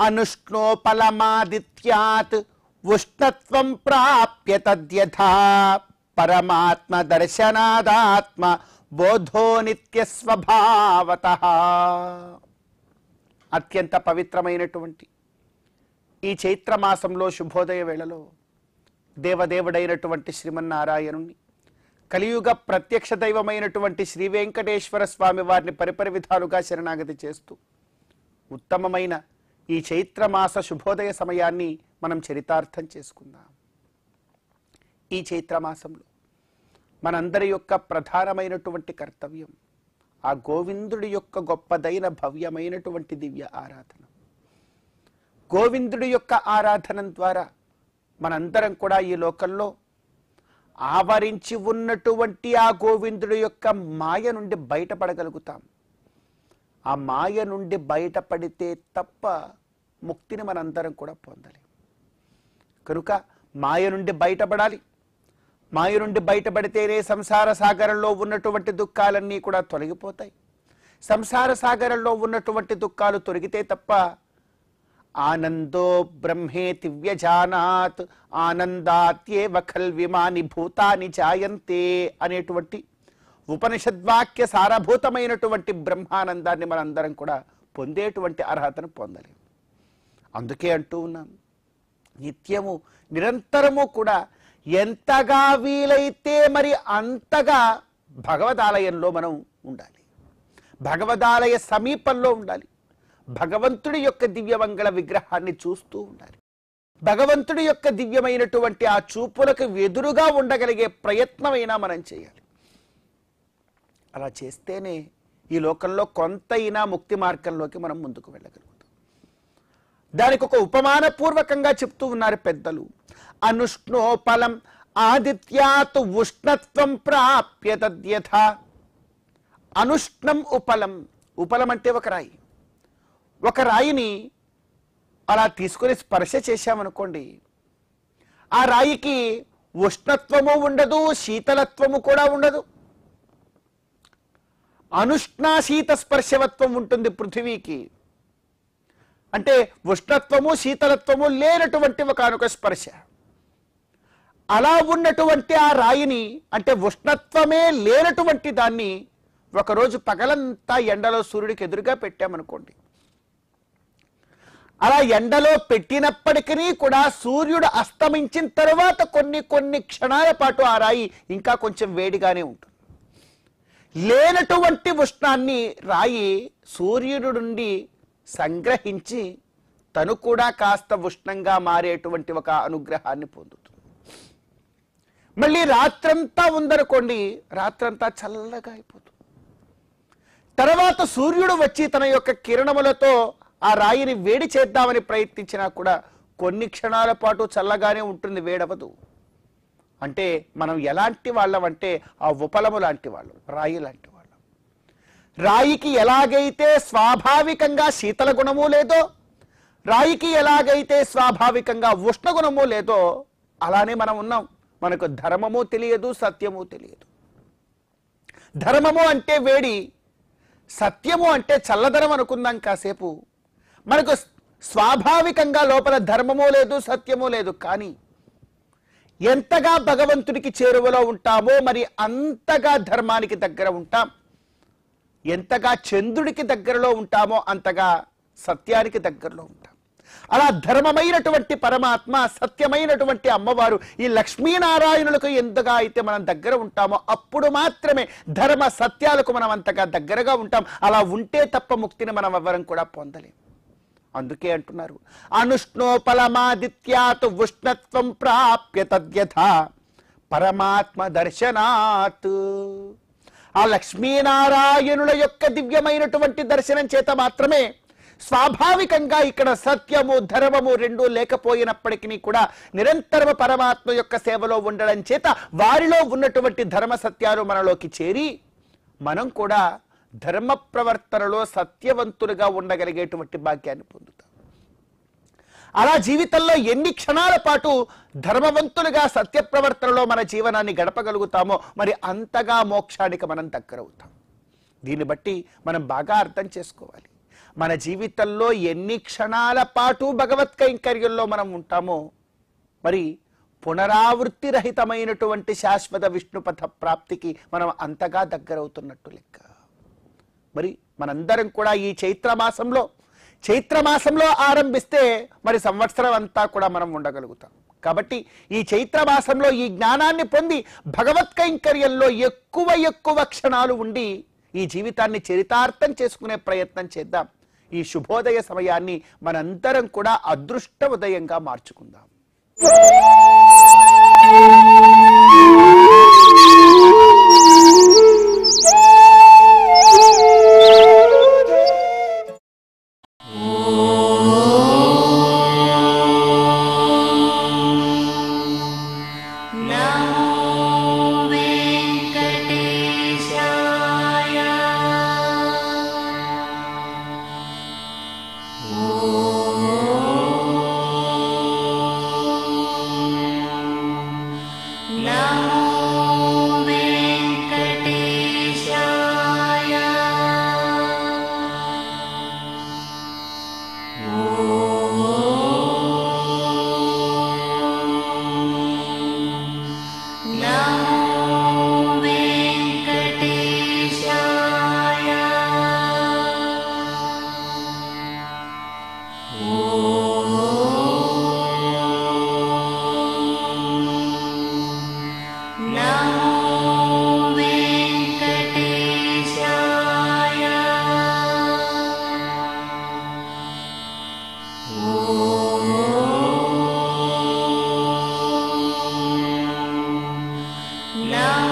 అనుష్ణోపలమాదిత్యాత్ ఉష్ణత్వం ప్రాప్య తద్యథా పరమాత్మ దర్శనాదాత్మ బోధో నిత్య స్వభావత అత్యంత పవిత్రమైనటువంటి ఈ చైత్ర మాసంలో శుభోదయ వేళలో దేవదేవుడైనటువంటి శ్రీమన్నారాయణుణ్ణి కలియుగ ప్రత్యక్ష దైవమైనటువంటి శ్రీ వెంకటేశ్వర స్వామి వారిని పరిపరి విధాలుగా శరణాగతి చేస్తూ ఉత్తమమైన ఈ చైత్రమాస శుభోదయ సమయాన్ని మనం చరితార్థం చేసుకుందాం ఈ చైత్రమాసంలో మనందరి యొక్క ప్రధానమైనటువంటి కర్తవ్యం ఆ గోవిందుడి యొక్క గొప్పదైన భవ్యమైనటువంటి దివ్య ఆరాధన గోవిందుడి యొక్క ఆరాధన ద్వారా మనందరం కూడా ఈ లోకంలో ఆవరించి ఉన్నటువంటి ఆ గోవిందుడి యొక్క మాయ నుండి బయటపడగలుగుతాం ఆ మాయ నుండి బయటపడితే తప్ప ముక్తిని మనందరం కూడా పొందలేం కనుక మాయ నుండి బయటపడాలి మాయ నుండి బయటపడితేనే సంసార సాగరంలో ఉన్నటువంటి దుఃఖాలన్నీ కూడా తొలగిపోతాయి సంసార సాగరంలో ఉన్నటువంటి దుఃఖాలు తొలగితే తప్ప ఆనందో బ్రహ్మేతి వ్యజానాత్ ఆనందాత్యేవ ఖల్విమాని భూతాని జాయంతే అనేటువంటి ఉపనిషద్వాక్య సారభూతమైనటువంటి బ్రహ్మానందాన్ని మనందరం కూడా పొందేటువంటి అర్హతను పొందలేం అందుకే అంటూ ఉన్నాం నిత్యము నిరంతరము కూడా ఎంతగా వీలైతే మరి అంతగా భగవదాలయంలో మనం ఉండాలి భగవదాలయ సమీపంలో ఉండాలి భగవంతుడి యొక్క దివ్యమంగళ విగ్రహాన్ని చూస్తూ ఉండాలి భగవంతుడి యొక్క దివ్యమైనటువంటి ఆ చూపులకు ఎదురుగా ఉండగలిగే ప్రయత్నమైనా మనం చేయాలి అలా చేస్తేనే ఈ లోకంలో కొంతైనా ముక్తి మార్గంలోకి మనం ముందుకు వెళ్ళగలుగుతాం దానికి ఒక ఉపమానపూర్వకంగా చెప్తూ ఉన్నారు పెద్దలు అనుష్ణోపలం ఆదిత్యాత్ ఉష్ణత్వం ప్రాప్య తద్యథ అనుష్ణం ఉపలం ఉపలం అంటే ఒక రాయి ఒక రాయిని అలా తీసుకొని స్పర్శ చేశామనుకోండి ఆ రాయికి ఉష్ణత్వము ఉండదు శీతలత్వము కూడా ఉండదు అనుష్ణాశీత స్పర్శవత్వం ఉంటుంది పృథివీకి అంటే ఉష్ణత్వము శీతలత్వము లేనటువంటి ఒకనొక స్పర్శ అలా ఉన్నటువంటి ఆ రాయిని అంటే ఉష్ణత్వమే లేనటువంటి దాన్ని ఒకరోజు పగలంతా ఎండలో సూర్యుడికి ఎదురుగా పెట్టామనుకోండి అలా ఎండలో పెట్టినప్పటికీ కూడా సూర్యుడు అస్తమించిన తర్వాత కొన్ని కొన్ని క్షణాల పాటు ఆ రాయి ఇంకా కొంచెం వేడిగానే ఉంటుంది లేనటువంటి ఉష్ణాన్ని రాయి సూర్యుడు నుండి సంగ్రహించి తను కూడా కాస్త ఉష్ణంగా మారేటువంటి ఒక అనుగ్రహాన్ని పొందుతుంది మళ్ళీ రాత్రంతా ఉందనుకోండి రాత్రంతా చల్లగా అయిపోతుంది తర్వాత సూర్యుడు వచ్చి తన యొక్క కిరణములతో ఆ రాయిని వేడి చేద్దామని ప్రయత్నించినా కూడా కొన్ని క్షణాల పాటు చల్లగానే ఉంటుంది వేడవదు అంటే మనం ఎలాంటి వాళ్ళం అంటే ఆ ఉపలము లాంటి వాళ్ళం రాయి లాంటి వాళ్ళం రాయికి ఎలాగైతే స్వాభావికంగా శీతల గుణము లేదో రాయికి ఎలాగైతే స్వాభావికంగా ఉష్ణ గుణము లేదో అలానే మనం ఉన్నాం మనకు ధర్మము తెలియదు సత్యము తెలియదు ధర్మము అంటే వేడి సత్యము అంటే చల్లదనం అనుకుందాం కాసేపు మనకు స్వాభావికంగా లోపల ధర్మము లేదు సత్యము లేదు కానీ ఎంతగా భగవంతుడికి చేరువలో ఉంటామో మరి అంతగా ధర్మానికి దగ్గర ఉంటాం ఎంతగా చంద్రుడికి దగ్గరలో ఉంటామో అంతగా సత్యానికి దగ్గరలో ఉంటాం అలా ధర్మమైనటువంటి పరమాత్మ సత్యమైనటువంటి అమ్మవారు ఈ లక్ష్మీనారాయణులకు ఎంతగా అయితే మనం దగ్గర ఉంటామో అప్పుడు మాత్రమే ధర్మ సత్యాలకు మనం అంతగా దగ్గరగా ఉంటాం అలా ఉంటే తప్ప ముక్తిని మనం ఎవ్వరం కూడా పొందలేం అందుకే అంటున్నారు అనుష్ణోపలమాదిత్యాత్ ఉష్ణత్వం ప్రాప్య తద్యథ పరమాత్మ దర్శనాత్ ఆ లక్ష్మీనారాయణుల యొక్క దివ్యమైనటువంటి దర్శనం చేత మాత్రమే స్వాభావికంగా ఇక్కడ సత్యము ధర్మము రెండు లేకపోయినప్పటికీ కూడా నిరంతరము పరమాత్మ యొక్క సేవలో ఉండడం చేత వారిలో ఉన్నటువంటి ధర్మ సత్యాలు మనలోకి చేరి మనం కూడా ధర్మ ప్రవర్తనలో సత్యవంతులుగా ఉండగలిగేటువంటి భాగ్యాన్ని పొందుతాం అలా జీవితంలో ఎన్ని క్షణాల పాటు ధర్మవంతులుగా సత్య ప్రవర్తనలో మన జీవనాన్ని గడపగలుగుతామో మరి అంతగా మోక్షానికి మనం దగ్గరవుతాం దీన్ని బట్టి మనం బాగా అర్థం చేసుకోవాలి మన జీవితంలో ఎన్ని క్షణాల పాటు భగవత్ కైంకర్యంలో మనం ఉంటామో మరి పునరావృత్తి రహితమైనటువంటి శాశ్వత విష్ణుపథ ప్రాప్తికి మనం అంతగా దగ్గరవుతున్నట్టు లెక్క మరి మనందరం కూడా ఈ చైత్ర మాసంలో చైత్ర మాసంలో ఆరంభిస్తే మరి సంవత్సరం అంతా కూడా మనం ఉండగలుగుతాం కాబట్టి ఈ చైత్ర మాసంలో ఈ జ్ఞానాన్ని పొంది భగవత్ కైంకర్యంలో ఎక్కువ ఎక్కువ క్షణాలు ఉండి ఈ జీవితాన్ని చరితార్థం చేసుకునే ప్రయత్నం చేద్దాం ఈ శుభోదయ సమయాన్ని మనందరం కూడా అదృష్ట ఉదయంగా మార్చుకుందాం नमो वेङ्कटेशाय नमो वेङ्कटेशाय नमो वेङ्कटेशाय नमो वेङ्कटेशाय नमो